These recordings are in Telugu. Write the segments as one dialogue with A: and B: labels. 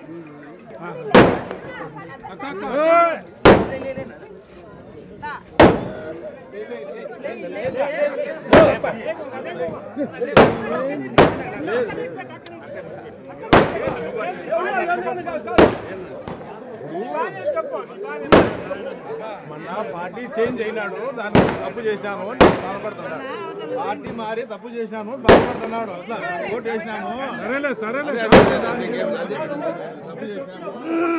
A: మొన్న పార్టీ చేంజ్ అయినాడు దాన్ని తప్పు చేసినాము అని బాధపడుతున్నాడు పార్టీ మారి తప్పు చేసినాము బాధపడుతున్నాడు అట్లా ఓటు వేసినాము
B: సరేలే సరేలే
A: అదే, అదే, అదే, అదే, తప్పు చేసినాము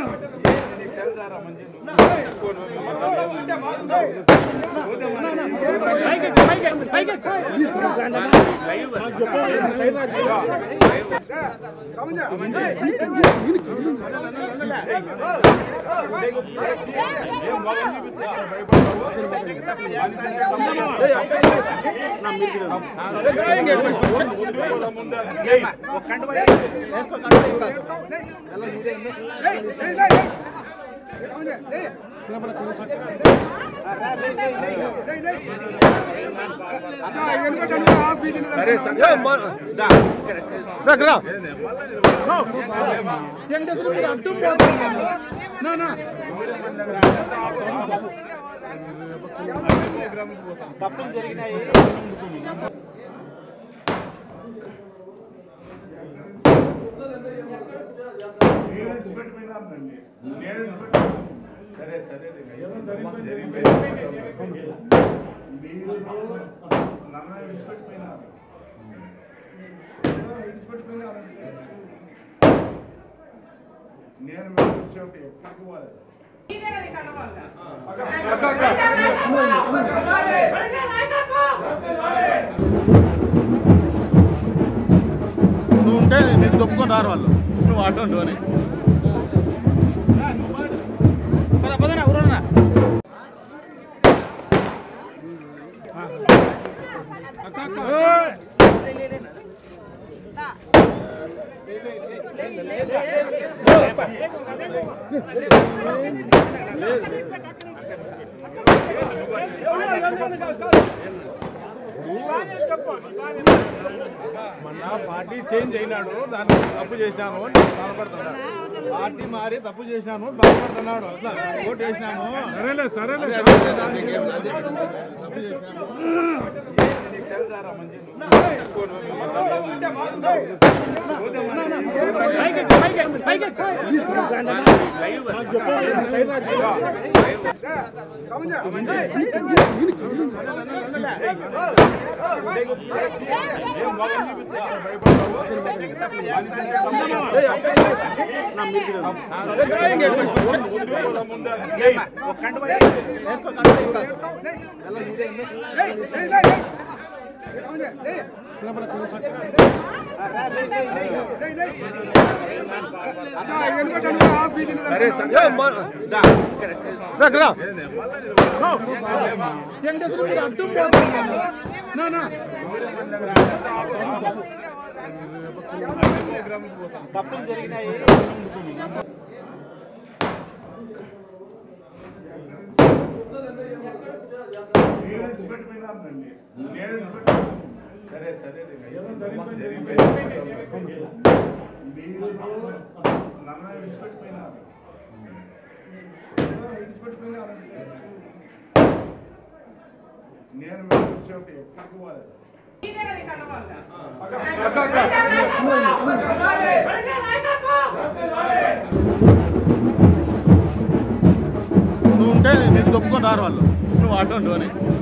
B: సరే సరే
A: తప్పులు జరిగినాయి సరే సరే మీరు నన్ను విడిచిపెట్టిపోయినారు విడిచిపెట్టిపోయినారంటే నేను మీరు విడిచిపెట్టి ఎక్కడికి పోలేదు నువ్వు ఉంటే నేను తొప్పుకొని రారు వాళ్ళు నువ్వు అటువంటి అని మొన్న పార్టీ చేంజ్ అయినాడు దాన్ని తప్పు చేసినాము అని బాధపడుతున్నాడు పార్టీ మారి తప్పు చేసినాము బాధపడుతున్నాడు అట్లా ఓటు వేసినాము
B: సరేలే సరేలే
A: అదే, అదే, అదే, అదే, తప్పు చేసినాము
B: సరే సరే
A: తప్పులు జరిగినాయి సరే సరే మీరు నన్ను విడిచిపెట్టిపోయినారు విడిచిపెట్టిపోయినారంటే నేను మీరు విడిచిపెట్టి ఎక్కడికి పోలేదు నువ్వు ఉంటే నేను తొప్పుకొని రారు వాళ్ళు నువ్వు అటువంటి అని